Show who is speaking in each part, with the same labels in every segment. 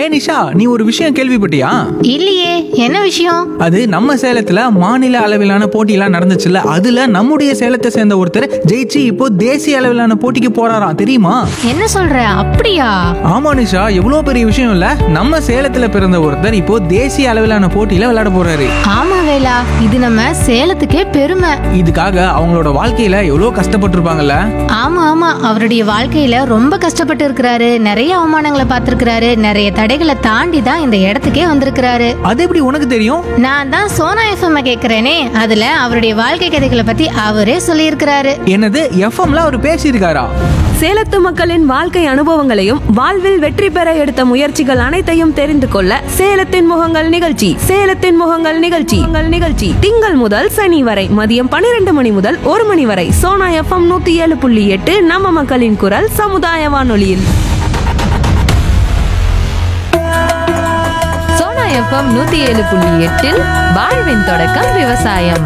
Speaker 1: ஹே நிஷா நீ ஒரு விஷயம் கேள்விப்பட்டியா
Speaker 2: இல்லையே என்ன விஷயம்
Speaker 1: அது நம்ம சேலத்துல மாநில அளவிலான போட்டியெல்லாம் நடந்துச்சுல்ல அதுல நம்முடைய சேலத்தை சேர்ந்த ஒருத்தர் ஜெயிச்சு இப்போ தேசிய அளவிலான போட்டிக்கு போறாராம் தெரியுமா
Speaker 2: என்ன சொல்ற அப்படியா
Speaker 1: ஆமா நிஷா எவ்வளவு பெரிய விஷயம் இல்ல நம்ம சேலத்துல பிறந்த ஒருத்தர் இப்போ தேசிய அளவிலான போட்டியில விளையாட போறாரு
Speaker 2: ஆமா வேலா இது நம்ம சேலத்துக்கே பெருமை
Speaker 1: இதுக்காக அவங்களோட வாழ்க்கையில எவ்வளவு கஷ்டப்பட்டிருப்பாங்கல்ல
Speaker 2: ஆமா ஆமா அவருடைய வாழ்க்கையில ரொம்ப கஷ்டப்பட்டு இருக்கிறாரு நிறைய அவமானங்களை பார்த்திருக்கிறாரு நிறைய தடைகளை தாண்டி தான் இந்த இடத்துக்கே வந்திருக்கிறாரு
Speaker 1: அது எப்படி உனக்கு தெரியும்
Speaker 2: நான் தான் சோனா எஃப்எம் கேக்குறேனே அதுல அவருடைய வாழ்க்கை கதைகளை பத்தி அவரே சொல்லியிருக்கிறாரு
Speaker 1: என்னது எஃப்எம்ல அவர் பேசியிருக்காரா
Speaker 3: சேலத்து மக்களின் வாழ்க்கை அனுபவங்களையும் வாழ்வில் வெற்றி பெற எடுத்த முயற்சிகள் அனைத்தையும் தெரிந்து கொள்ள சேலத்தின் முகங்கள் நிகழ்ச்சி சேலத்தின் முகங்கள் நிகழ்ச்சி உங்கள் நிகழ்ச்சி திங்கள் முதல் சனி வரை மதியம் பன்னிரண்டு மணி முதல் ஒரு மணி வரை சோனா எஃப்எம் நூத்தி ஏழு புள்ளி எட்டு நம்ம மக்களின் குரல் சமுதாய வானொலியில்
Speaker 4: சோனா எஃப்எம் நூத்தி ஏழு புள்ளி எட்டில் வாழ்வின் தொடக்கம் விவசாயம்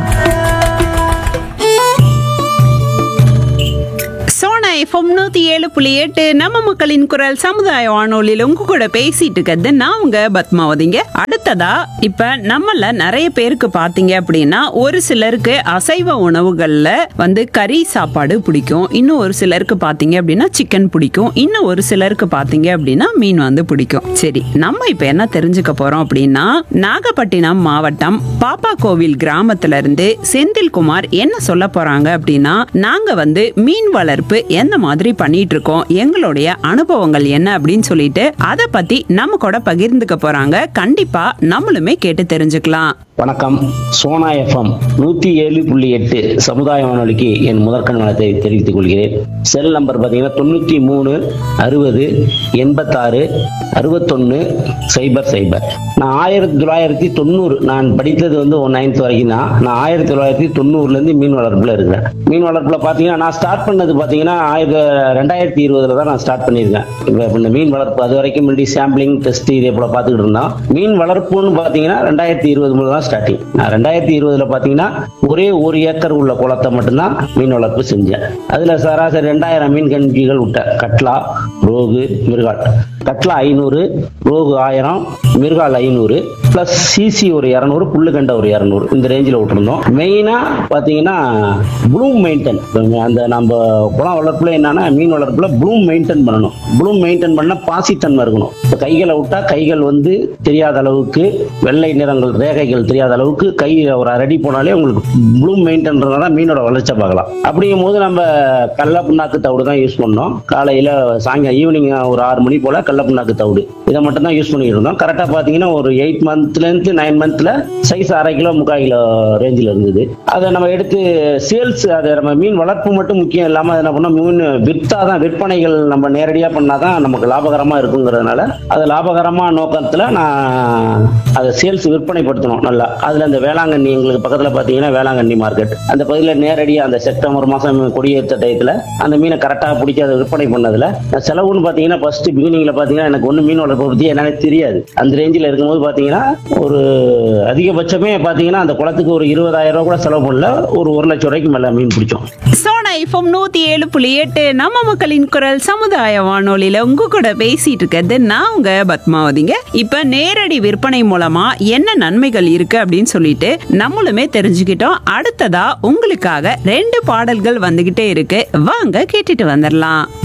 Speaker 5: சோனா எஃப்எம் நூத்தி ஏழு புள்ளி எட்டு நம்ம மக்களின் குரல் சமுதாய வானொலியில் உங்க கூட பேசிட்டு இருக்கிறது நான் உங்க பத்மாவதிங்க அடுத்ததா இப்ப நம்மள நிறைய பேருக்கு பாத்தீங்க அப்படின்னா ஒரு சிலருக்கு அசைவ உணவுகள்ல வந்து கறி சாப்பாடு பிடிக்கும் இன்னும் ஒரு சிலருக்கு பாத்தீங்க அப்படின்னா சிக்கன் பிடிக்கும் இன்னும் ஒரு சிலருக்கு பாத்தீங்க அப்படின்னா மீன் வந்து பிடிக்கும் சரி நம்ம இப்ப என்ன தெரிஞ்சுக்க போறோம் அப்படின்னா நாகப்பட்டினம் மாவட்டம் பாப்பா கோவில் கிராமத்துல இருந்து செந்தில்குமார் என்ன சொல்ல போறாங்க அப்படின்னா நாங்க வந்து மீன் வளர்ப்பு எந்த மாதிரி பண்ணிட்டு இருக்கோம் எங்களுடைய அனுபவங்கள் என்ன அப்படின்னு சொல்லிட்டு அதை பத்தி நம்ம கூட பகிர்ந்துக்க போறாங்க கண்டிப்பா நம்மளுமே கேட்டு தெரிஞ்சுக்கலாம்
Speaker 6: வணக்கம் சோனா எஃப்எம் நூத்தி ஏழு புள்ளி எட்டு சமுதாய வானொலிக்கு என் முதற்கண் வளத்தை தெரிவித்துக் கொள்கிறேன் செல் நம்பர் பார்த்தீங்கன்னா தொண்ணூத்தி மூணு அறுபது எண்பத்தாறு அறுபத்தொன்னு சைபர் சைபர் நான் ஆயிரத்தி தொள்ளாயிரத்தி தொண்ணூறு நான் படித்தது வந்து நைன்த் வரைக்கும் தான் நான் ஆயிரத்தி தொள்ளாயிரத்தி தொண்ணூறுல இருந்து மீன் வளர்ப்புல இருக்கிறேன் மீன் வளர்ப்புல பாத்தீங்கன்னா நான் ஸ்டார்ட் பண்ணது பாத்தீங்கன்னா ஆயிரத்தி ரெண்டாயிரத்தி இருபதுல தான் நான் ஸ்டார்ட் பண்ணியிருக்கேன் இப்போ இந்த மீன் வளர்ப்பு அது வரைக்கும் முன்னாடி சாம்பிளிங் டெஸ்ட் இதே போல பார்த்துக்கிட்டு இருந்தோம் மீன் வளர்ப்புன்னு பாத்தீங்கன்னா ரெண்டாயிரத்தி இருபது முதல் தான் ஸ்டார்டிங் நான் ரெண்டாயிரத்தி இருபதுல பாத்தீங்கன்னா ஒரே ஒரு ஏக்கர் உள்ள குளத்தை மட்டும்தான் மீன் வளர்ப்பு செஞ்சேன் அதுல சராசரி ரெண்டாயிரம் மீன் கஞ்சிகள் விட்டேன் கட்லா ரோகு மிருகால் கட்லா ஐநூறு ரோகு ஆயிரம் மிருகால் ஐநூறு பிளஸ் சிசி ஒரு இரநூறு புல்லுகண்டை ஒரு இரநூறு இந்த ரேஞ்சில் விட்டுருந்தோம் மெயினா பாத்தீங்கன்னா ப்ளூம் மெயின்டைன் அந்த நம்ம குளம் வளர்ப்புல என்னன்னா மீன் வளர்ப்புல ப்ளூம் மெயின்டைன் பண்ணணும் ப்ளூம் மெயின்டைன் பண்ண பாசித்தன்மை இருக்கணும் இப்போ கைகளை விட்டா கைகள் வந்து தெரியாத அளவுக்கு வெள்ளை நிறங்கள் ரேகைகள் தெரியாத அளவுக்கு கை ஒரு அடி போனாலே உங்களுக்கு ப்ளூம் மெயின்டைன் தான் மீனோட வளர்ச்சியை பார்க்கலாம் அப்படிங்கும் போது நம்ம கடல புண்ணாக்கு தவிடு தான் யூஸ் பண்ணோம் காலையில சாயங்காலம் ஈவினிங் ஒரு ஆறு மணி போல கடல புண்ணாக்கு தவிடு இதை மட்டும் தான் யூஸ் பண்ணிட்டு இருந்தோம் கரெக்டாக பார்த்தீங்கன்னா ஒரு எயிட் மந்த்லேருந்து நைன் மந்த்ல சைஸ் அரை கிலோ முக்கால் கிலோ ரேஞ்சில் இருந்தது அதை நம்ம எடுத்து சேல்ஸ் அதை நம்ம மீன் வளர்ப்பு மட்டும் முக்கியம் இல்லாமல் அதை என்ன பண்ணோம் மீன் விற்றா தான் விற்பனைகள் நம்ம நேரடியாக பண்ணாதான் நமக்கு லாபகரமாக இருக்குங்கிறதுனால அதை லாபகரமாக நோக்கத்தில் நான் அதை சேல்ஸ் விற்பனைப்படுத்தணும் நல்லா அதில் அந்த வேளாங்கண்ணி எங்களுக்கு பக்கத்தில் பார்த்தீங்கன்னா வேளாங்கண்ணி மார்க்கெட் அந்த பகுதியில் நேரடியாக அந்த செப்டம்பர் மாதம் கொடியேற்ற டயத்தில் அந்த மீனை கரெக்டாக பிடிச்சி அதை விற்பனை பண்ணதில் செலவுன்னு பார்த்தீங்கன்னா ஃபர்ஸ்ட் பிகினிங்கில் பார்த்தீங்கன்னா எனக்கு ஒன்றும் மீன் வளர்ப்பை பற்றி என்னன்னு தெரியாது அந்த ரேஞ்சில் இருக்கும்போது பார்த்தீங்கன்னா ஒரு அதிகபட்சமே பார்த்தீங்கன்னா அந்த குளத்துக்கு ஒரு இருபதாயிரம் ரூபா கூட செலவு பண்ணல ஒரு ஒரு லட்சம் ரூபாய்க்கு மேலே மீன் பிடிச்சோம்
Speaker 5: சோனா எஃப்எம் நூத்தி ஏழு புள்ளி எட்டு நம்ம மக்களின் குரல் சமுதாய வானொலியில உங்க கூட பேசிட்டு இருக்கிறது நான் உங்க பத்மாவதிங்க இப்ப நேரடி விற்பனை மூலமா என்ன நன்மைகள் இருக்கு அப்படின்னு சொல்லிட்டு நம்மளுமே தெரிஞ்சுக்கிட்டோம் அடுத்ததா உங்களுக்காக ரெண்டு பாடல்கள் வந்துகிட்டே இருக்கு வாங்க கேட்டுட்டு வந்துடலாம்